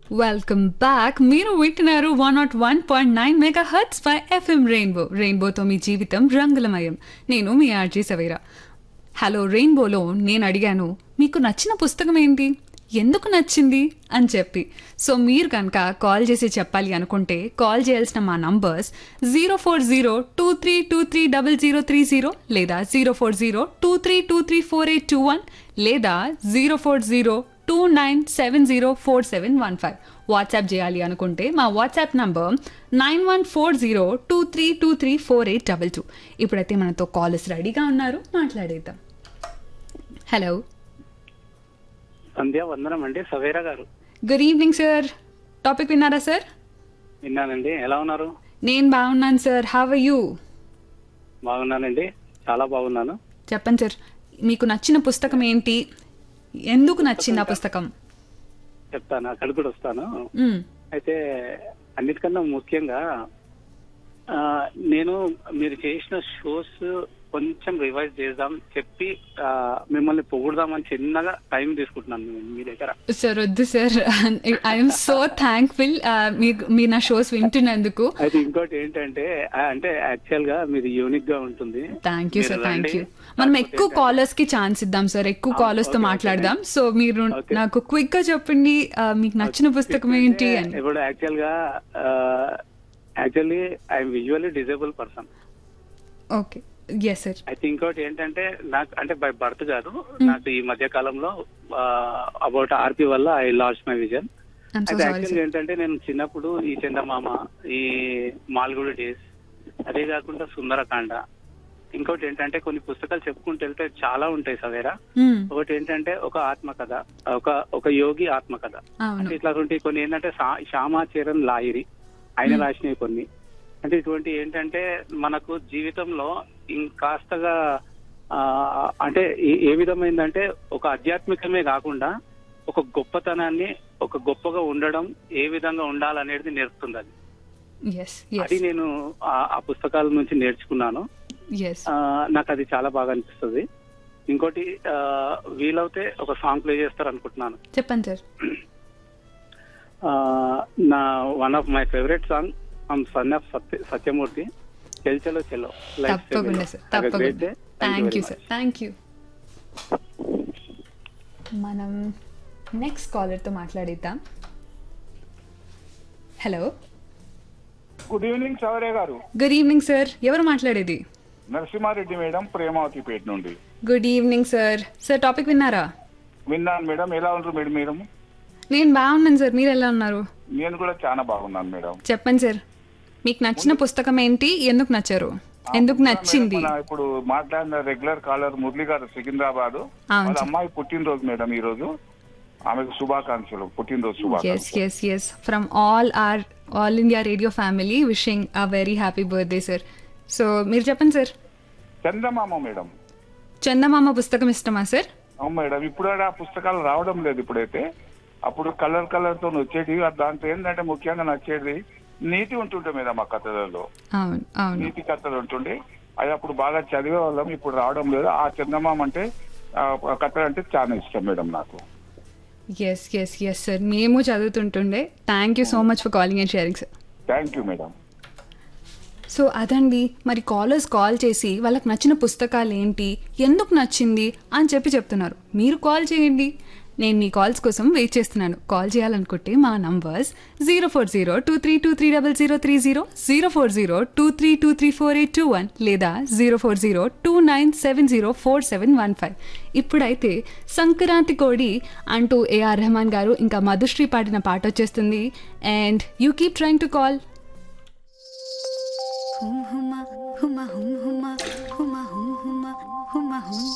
Welcome back మీరు వింటున్నారు one nought one point nine mega hertz by FM rainbow రెయిన్బోతో మీ జీవితం రంగులమయం నేను మీ ఆర్జీ సవేరా హలో రెయిన్బోలో నేను అడిగాను మీకు నచ్చిన పుస్తకం ఏంటి ఎందుకు నచ్చింది అని చెప్పి సో మీరు కనుక కాల్ చేసి చెప్పాలి అనుకుంటే కాల్ చేయాల్సిన మా numbers zero four zero two three two three double zero three zero లేదా zero four zero two three two three four eight two one లేదా zero four zero two nine seven zero four seven one five WhatsApp చేయాలి అనుకుంటే మా WhatsApp number nine one four zero two three two three four eight double two ఇప్పుడైతే మనతో callers రెడీగా ఉన్నారు మాట్లాడేద్దాం hello సంధ్య వందనం అండి Savera garu good evening sir topic విన్నారా సార్ విన్నానండి ఎలా ఉన్నారు నేను బాగున్నాను సార్ హవ్ యూ బాగున్నానండి చాలా బాగున్నాను చెప్పండి సార్ మీకు నచ్చిన పుస్తకం ఏంటి ఎందుకు నచ్చింది ఆ పుస్తకం చెప్తాను అక్కడికి కూడా వస్తాను మ్మ్. అయితే అన్నిటికన్నా ముఖ్యంగా ఆ, నేను మీరు చేసిన షోస్ కొంచెం రివైజ్ చేద్దాం చెప్పి ఆ, మిమ్మల్ని పొగుడదామని చిన్నగా టైం తీసుకుంటున్నాను మీ- మీ దగ్గర సార్ వద్దు సార్ ఐఎమ్ సో థ్యాంక్ఫుల్ మీకు మీరు నా షోస్ వింటున్నందుకు అయితే ఇంకోటి ఏంటంటే ఆ, అంటే యాక్చువల్ గా మీది యూనిక్ గా ఉంటుంది థ్యాంక్ యూ సార్ మీరు థ్యాంక్ రండి. యూ మనం కాకపోతే ఎక్కువ కాలర్స్ కి ఛాన్స్ ఇద్దాం సార్ ఎక్కువ కాలర్స్ తో okay, మాట్లాడదాం సో మీరు Okay. నాకు క్విక్ గా చెప్పండి ఆ, మీకు నచ్చిన పుస్తకం ఏంటి అని ఇప్పుడు యాక్చువల్ గా actually I'm visually disabled person okay yes sir అయితే ఇంకోటి ఏంటంటే నాకు అంటే బై బర్త్ కాదు నాకు ఈ మధ్య కాలంలో అబౌట్ ఆర్పి వల్ల I lost my vision I'm so అయితే సారీ యాక్చువల్ సార్ ఏంటంటే నేను చిన్నప్పుడు ఈ చందమామ ఈ మాల్గుడి డేస్ అదే కాకుండా సుందరకాండ ఇంకోటి ఏంటంటే కొన్ని పుస్తకాలు చెప్పుకుంటూ వెళ్తే చాలా ఉంటాయి సవేరా ఒకటి ఏంటంటే ఒక ఆత్మకథ ఒక ఒక యోగి ఆత్మకథ అవును అంటే ఇట్లాంటి కొన్ని ఏంటంటే శా- శ్యామాచరణ్ లాయిరి ఆయన రాసినవి కొన్ని అంటే ఇటువంటి ఏంటంటే మనకు జీవితంలో ఇంకాస్తగా ఆ, అంటే ఏ- ఏ విధమైందంటే ఒక ఆధ్యాత్మికమే కాకుండా ఒక గొప్పతనాన్ని ఒక గొప్పగా ఉండడం ఏ విధంగా ఉండాలనేది నేర్పుతుంది అది ఎస్ అది ఎస్ నేను ఆ- ఆ పుస్తకాల నుంచి నేర్చుకున్నాను ఎస్ ఆ, నాకు అది చాలా బాగా అనిపిస్తుంది ఇంకోటి ఆ, వీలవుతే ఒక సాంగ్ ప్లే చేస్తారు అనుకుంటున్నాను చెప్పండి సార్ ఆ, నా one of my favourite song from son of Satya Satyamurthy చెల్ చలో చెల్లో తప్పకుండా సార్ తప్పకుండా thank you sir thank you మనం నెక్స్ట్ కాలర్తో మాట్లాడిద్దాం hello good evening Chaure garu good evening sir ఎవరు మాట్లాడేది నరసింహారెడ్డి మేడం ప్రేమావతిపేట నుండి good evening sir sir topic విన్నారా విన్నాను మేడం ఎలా ఉంటారు మేడం మీరు నేను బాగున్నాను సార్ మీరు ఎలా ఉన్నారు నేను కూడా చాలా బాగున్నాను మేడం చెప్పండి సార్ మీకు నచ్చిన పుస్తకం ఏంటి ఎందుకు నచ్చారు ఎందుకు నచ్చింది మన ఇప్పుడు మాట్లాడిన రెగ్యులర్ కాలర్ మురళి గారు సికింద్రాబాద్ అవును వాళ్ళ సార్ అమ్మాయి పుట్టినరోజు మేడం ఈ రోజు ఆమెకు శుభాకాంక్షలు పుట్టినరోజు ఎస్ శుభాకాంక్షలు ఎస్ ఎస్ ఫ్రమ్ ఆల్ ఆర్ all India radio family wishing a very happy birthday sir so మీరు చెప్పండి సార్ చందమామ మేడం చందమామ పుస్తకం ఇష్టమా సార్ అవును మేడం ఇప్పుడు ఆ పుస్తకాలు రావడం లేదు ఇప్పుడైతే అప్పుడు కలర్ కలర్ తో వచ్చేటివి దాంట్లో ఏంటంటే ముఖ్యంగా నచ్చేది నీతి ఉంటుంటే మేడం ఆ కథలలో అవును అవును నీతి కథలు ఉంటుండే అది అప్పుడు బాగా చదివే వాళ్ళం ఇప్పుడు రావడం లేదు ఆ చందమామ అంటే ఆ కథలు అంటే చాలా ఇష్టం మేడం నాకు ఎస్ ఎస్ ఎస్ సార్ మేము చదువుతుంటుండే thank you so much for calling and sharing sir thank you madam so అదండి మరి కాలర్స్ కాల్ చేసి వాళ్ళకి నచ్చిన పుస్తకాలు ఏంటి ఎందుకు నచ్చింది అని చెప్పి చెప్తున్నారు మీరు కాల్ చేయండి నేను మీ కాల్స్ కోసం వెయిట్ చేస్తున్నాను కాల్ చేయాలనుకుంటే మా numbers zero four zero two three two three double zero three zero zero four zero two three two three four eight two one లేదా zero four zero two nine seven zero four seven one five ఇప్పుడైతే సంక్రాంతి కోడి అంటూ AR Rahman గారు ఇంకా మధుశ్రీ పాడిన పాట వచ్చేస్తుంది and you keep trying to call హుమ్ హుమ హుమ హుమ్ హుమ హుమ హుమ్ హుమ హుమ హుమ్